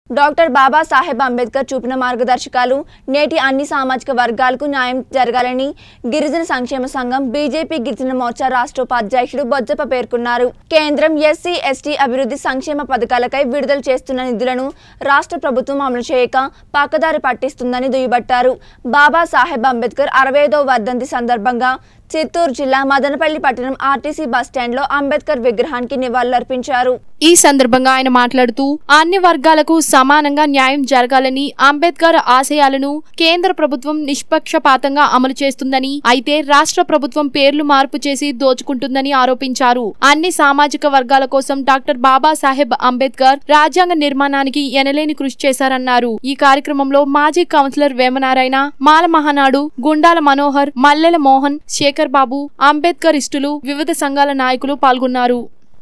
doctor Babasaheb Ambedkar చూపిన మార్గదర్శకాలు నేటి అన్ని సామాజిక వర్గాలకు న్యాయం జరగాలని గిరిజన సంక్షేమ సంఘం బీజేపీ గిరిజన మోర్చా రాష్ట్ర ఉపాధ్యక్షుడు బొజ్జప్ప పేర్కొన్నారు కేంద్రం ఎస్సీ ఎస్టీ అభివృద్ధి సంక్షేమ పథకాలకై విడుదల చేస్తున్న నిధులను రాష్ట్ర ప్రభుత్వం అమలు చేయక పక్కదారి పట్టిస్తుందని దుయ్యబట్టారు బాబాసాహెబ్ అంబేద్కర్ అరవై ఐదో వర్ధంతి సందర్భంగా చిత్తూరు జిల్లా మదనపల్లి పట్టణం ఆర్టీసీ బస్టాండ్లో అంబేద్కర్ విగ్రహానికి నివాళులర్పించారు ఈ సందర్భంగా ఆయన మాట్లాడుతూ అన్ని వర్గాలకు సమానంగా న్యాయం జరగాలని అంబేద్కర్ ఆశయాలను కేంద్ర ప్రభుత్వం నిష్పక్షపాతంగా అమలు చేస్తుందని అయితే రాష్ట్ర ప్రభుత్వం పేర్లు మార్పు చేసి దోచుకుంటుందని ఆరోపించారు అన్ని సామాజిక వర్గాల కోసం డాక్టర్ బాబాసాహెబ్ అంబేద్కర్ రాజ్యాంగ నిర్మాణానికి ఎనలేని కృషి చేశారన్నారు ఈ కార్యక్రమంలో మాజీ కౌన్సిలర్ వేమనారాయణ మాల మహానాడు గుండాల మనోహర్ మల్లెల మోహన్ శేఖర్ బాబు అంబేద్కర్ ఇష్టులు వివిధ సంఘాల నాయకులు పాల్గొన్నారు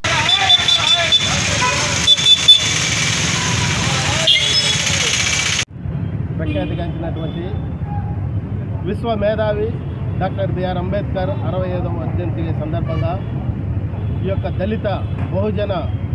ప్రఖ్యాతిగాంచినటువంటి విశ్వ మేధావి డాక్టర్ బిఆర్ అంబేద్కర్ అరవై ఐదవ వర్ధంతి సందర్భంగా ఈ యొక్క దళిత బహుజన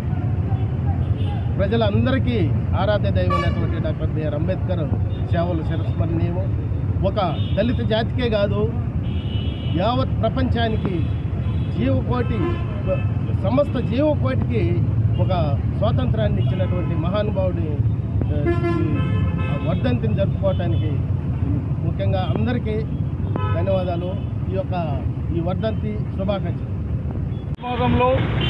ప్రజలందరికీ ఆరాధ్య దైవమైనటువంటి డాక్టర్ బిఆర్ అంబేద్కర్ సేవలు శిరస్మరణీయము ఒక దళిత జాతికే కాదు యావత్ ప్రపంచానికి జీవకోటి సమస్త జీవకోటికి ఒక స్వాతంత్రాన్ని ఇచ్చినటువంటి మహానుభావుడి ఆ, ఈ వర్ధంతిని జరుపుకోవటానికి ముఖ్యంగా అందరికీ ధన్యవాదాలు ఈ యొక్క ఈ వర్ధంతి శుభాకాంక్షలు భాగంలో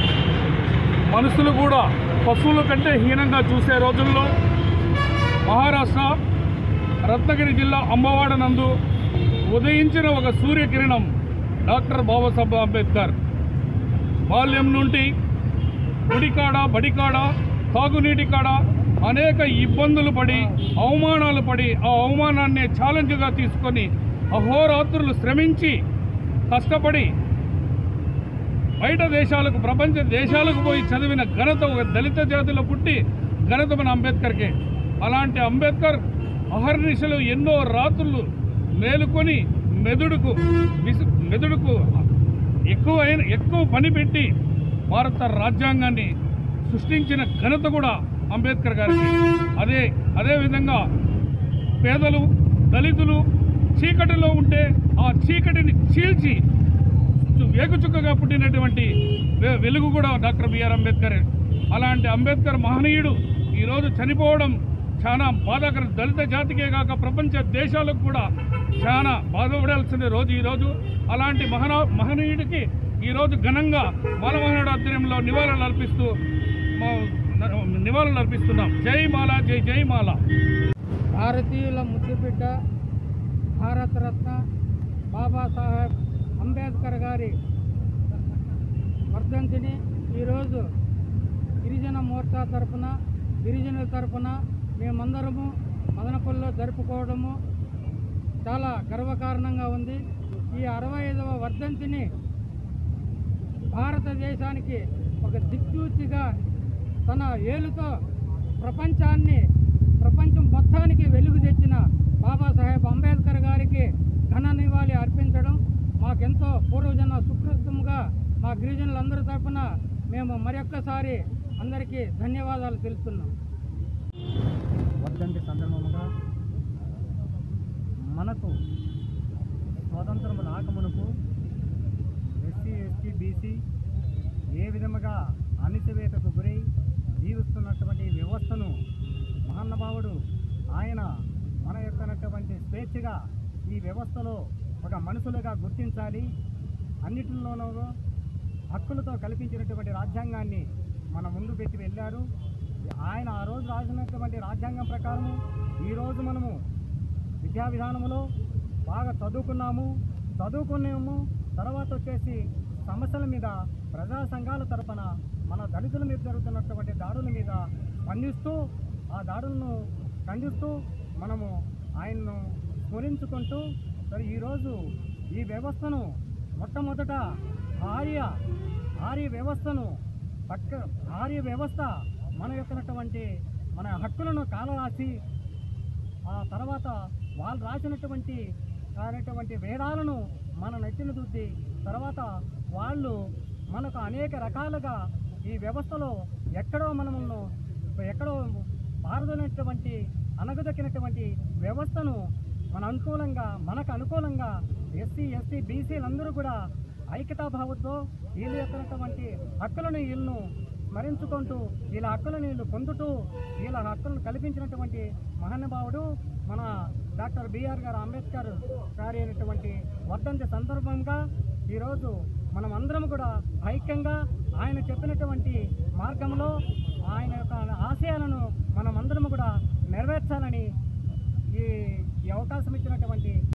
మనుషులు కూడా పశువుల కంటే హీనంగా చూసే రోజుల్లో మహారాష్ట్ర రత్నగిరి జిల్లా అమ్మవాడ నందు ఉదయించిన ఒక సూర్యకిరణం డాక్టర్ బాబాసాహెబ్ అంబేద్కర్ బాల్యం నుండి గుడికాడ బడికాడ తాగునీటి కాడ అనేక ఇబ్బందులు పడి అవమానాలు పడి ఆ అవమానాన్ని ఛాలెంజ్గా తీసుకొని అహోరాత్రులు శ్రమించి కష్టపడి బయట దేశాలకు ప్రపంచ దేశాలకు పోయి చదివిన ఘనత ఒక దళిత జాతిలో పుట్టి ఘనత మన అంబేద్కర్కే అలాంటి అంబేద్కర్ అహర్నిశలు ఎన్నో రాత్రులు మేలుకొని మెదుడుకు విసు మెదుడుకు ఎక్కువైన ఎక్కువ పని పెట్టి భారత రాజ్యాంగాన్ని సృష్టించిన ఘనత కూడా అంబేద్కర్ గారికి అదే అదేవిధంగా పేదలు దళితులు చీకటిలో ఉంటే ఆ చీకటిని చీల్చి వేగుచుక్కగా పుట్టినటువంటి వె- వెలుగు కూడా డాక్టర్ బిఆర్ అంబేద్కర్ అలాంటి అంబేద్కర్ మహనీయుడు ఈరోజు చనిపోవడం చాలా బాధాకర దళిత జాతికే కాక ప్రపంచ దేశాలకు కూడా చాలా బాధపడాల్సిన రోజు ఈరోజు అలాంటి మహనా మహనీయుడికి ఈరోజు ఘనంగా మాలమహనుడు ఆధ్వర్యంలో నివాళులు అర్పిస్తూ మా- నివాళులు అర్పిస్తున్నాం జై మాల జై జై మాల భారతీయుల ముద్దుబిడ్డ భారతరత్న బాబాసాహెబ్ అంబేద్కర్ గారి వర్ధంతిని ఈరోజు గిరిజన మోర్చా తరపున గిరిజనుల తరపున మేమందరము మదనపల్లిలో జరుపుకోవడము చాలా గర్వకారణంగా ఉంది ఈ అరవై ఐదవ వర్ధంతిని భారతదేశానికి ఒక దిక్సూచిగా తన ఏలుతో ప్రపంచాన్ని ప్రపంచం మొత్తానికి వెలుగు తెచ్చిన బాబాసాహెబ్ అంబేద్కర్ గారికి ఘన నివాళి అర్పించడం మాకెంతో పూర్వజన సుకృతంగా మా గిరిజనులందరి తరపున మేము మరొక్కసారి అందరికీ ధన్యవాదాలు తెలుపుతున్నాం వర్ధంతి సందర్భంగా మనకు స్వాతంత్రం రాకమునకు ఎస్సీ ఎస్టీ బీసీ ఏ విధముగా అణిచివేతకు గురై జీవిస్తున్నటువంటి వ్యవస్థను మహానుభావుడు ఆయన మన యొక్కనటువంటి స్వేచ్ఛగా ఈ వ్యవస్థలో ఒక మనుషులుగా గుర్తించాలి అన్నిటిలోనూ హక్కులతో కల్పించినటువంటి రాజ్యాంగాన్ని మన ముందు పెట్టి వెళ్ళారు ఆయన ఆ రోజు రాసినటువంటి రాజ్యాంగం ప్రకారం ఈరోజు మనము విద్యా విధానంలో బాగా చదువుకున్నాము చదువుకున్నాము తర్వాత వచ్చేసి సమస్యల మీద ప్రజా సంఘాల తరపున మన దళితుల మీద జరుగుతున్నటువంటి దాడుల మీద స్పందిస్తూ ఆ దాడులను ఖండిస్తూ మనము ఆయన్ను స్మరించుకుంటూ సరే ఈరోజు ఈ వ్యవస్థను మొట్టమొదట ఆర్య ఆర్య వ్యవస్థను పక్క ఆర్య వ్యవస్థ మన యొక్కనటువంటి మన హక్కులను కాలరాసి ఆ తర్వాత వాళ్ళు రాసినటువంటి అనేటువంటి వేదాలను మన నెత్తిన దుద్ది తర్వాత వాళ్ళు మనకు అనేక రకాలుగా ఈ వ్యవస్థలో ఎక్కడో మనము ఎక్కడో పారదోలినటువంటి అనగదొక్కినటువంటి వ్యవస్థను మన అనుకూలంగా మనకు అనుకూలంగా ఎస్సీ ఎస్టీ బీసీలందరూ కూడా ఐక్యతాభావంతో వీళ్ళు ఎత్తినటువంటి హక్కులను వీళ్ళను స్మరించుకుంటూ వీళ్ళ హక్కులను వీళ్ళు పొందుతూ వీళ్ళ హక్కులను కల్పించినటువంటి మహానుభావుడు మన డాక్టర్ బిఆర్ గారు అంబేద్కర్ గారి అయినటువంటి వర్ధంతి సందర్భంగా ఈరోజు మనం అందరం కూడా ఐక్యంగా ఆయన చెప్పినటువంటి మార్గంలో ఆయన యొక్క ఆశయాలను మనం అందరం కూడా నెరవేర్చాలని ఈ ఈ అవకాశం ఇచ్చినటువంటి